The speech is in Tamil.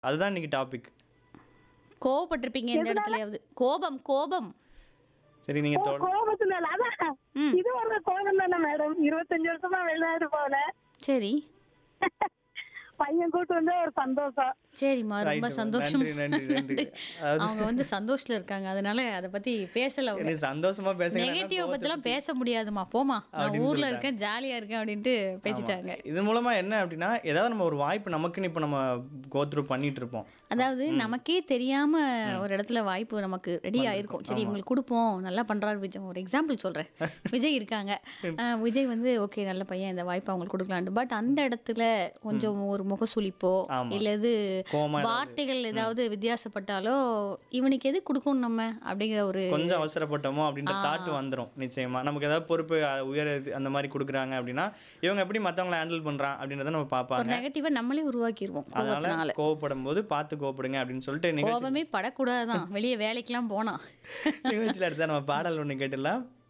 அதுதான் இன்னைக்கு டாபிக் கோவப்பட்டிருப்பீங்க எந்த இடத்துலயாவது கோபம் கோபம் சரி நீங்க ஓ, தொட- கோபத்தினால அதான் ம். இது ஒரு கோபம் தானே மேடம் இருபத்தஞ்சு வருஷமா வெளிநாடு போல சரி பையன் கூட்டு வந்து ஒரு சந்தோஷம் சரிம்மா ரொம்ப Right, சந்தோஷம் நன்றி, நன்றி, நன்றி. அதாவது- அவங்க வந்து சந்தோஷத்துல இருக்காங்க அதனால அதை பத்தி பேசல அவங்க நீ சந்தோஷமா பேசுங்க நெகட்டிவ் பத்திலாம் பேச முடியாதுமா போமா நான் அப்படின்னு ஊர்ல சொல்லிட்டாங்க. இருக்கேன் ஜாலியா இருக்கேன் அப்படின்ட்டு பேசிட்டாங்க இது மூலமா என்ன அப்படின்னா ஏதாவது நம்ம ஒரு வாய்ப்பு நமக்குன்னு இப்போ நம்ம கோத்ரூ பண்ணிட்டு இருப்போம் அதாவது நமக்கே தெரியாம ஒரு இடத்துல வாய்ப்பு நமக்கு ரெடி ஆயிருக்கும் சரி இவங்களுக்கு கொடுப்போம் நல்லா பண்றாரு விஜய் ஒரு எக்ஸாம்பிள் சொல்றேன் விஜய் இருக்காங்க அஹ் விஜய் வந்து ஓகே நல்ல பையன் இந்த வாய்ப்பு அவங்களுக்கு கொடுக்கலான்ட்டு பட் அந்த இடத்துல கொஞ்சம் ஒரு முகசுளிப்போ ஆமா. இல்ல இது கோவமா ஏதாவது- வார்த்தைகள் ஏதாவது வித்தியாசப்பட்டாலோ இவனுக்கு எது கொடுக்கணும் நம்ம அப்படிங்கிற ஒரு கொஞ்சம் அவசரப்பட்டோமோ அப்படின்ற தாட் வந்துரும் நிச்சயமா நமக்கு ஏதாவது பொறுப்பு அஹ், உயர் இது- அந்த மாதிரி கொடுக்குறாங்க அப்படின்னா இவங்க எப்படி மத்தவங்கள ஹேண்டில் பண்றான் அப்படின்றத நம்ம ஒரு பார்ப்பாங்க நெகட்டிவா நம்மளே உருவாக்கிடுவோம் அதனால கோபத்தினால கோவப்படும் போது பார்த்து கோவப்படுங்க அப்படின்னு சொல்லிட்டு நிகழ்ச்சி கோபமே படக்கூடாதுதான் வெளியே வேலைக்கெல்லாம் போனா நிகழ்ச்சியில் எடுத்தா நம்ம பாடல் ஒன்று கேட்டுடலாம்